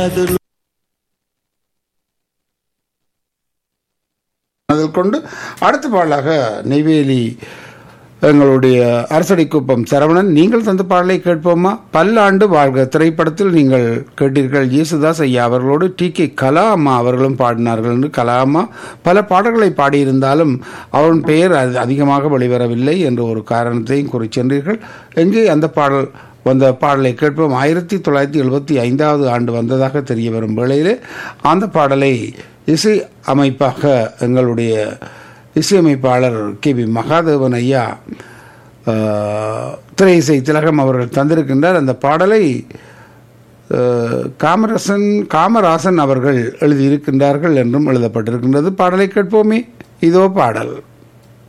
அதில் கொண்டு அடுத்த பாடலாக நெய்வேலி எங்களுடைய அரசடிக்குப்பம் சரவணன் நீங்கள் தந்த பாடலை கேட்போமா பல்லாண்டு வாழ்க திரைப்படத்தில் நீங்கள் கேட்டீர்கள் இயேசுதாஸ் ஐயா அவர்களோடு டி கே கலா அம்மா அவர்களும் பாடினார்கள் என்று கலா அம்மா பல பாடல்களை பாடியிருந்தாலும் அவரின் பெயர் அது அதிகமாக வெளிவரவில்லை என்ற ஒரு காரணத்தையும் கூறி சென்றீர்கள் எங்கே அந்த பாடல் வந்த பாடலை கேட்போம் ஆயிரத்தி தொள்ளாயிரத்தி எழுபத்தி ஐந்தாவது ஆண்டு வந்ததாக தெரிய வரும் வேளையிலே அந்த பாடலை இசை அமைப்பாக எங்களுடைய இசையமைப்பாளர் கே வி மகாதேவன் ஐயா ஆஹ், திரை இசை திலகம் அவர்கள் தந்திருக்கின்றார் அந்த பாடலை ஆஹ், காமராசன் காமராசன் அவர்கள் எழுதியிருக்கின்றார்கள் என்றும் எழுதப்பட்டிருக்கின்றது பாடலை கேட்போமே இதோ பாடல்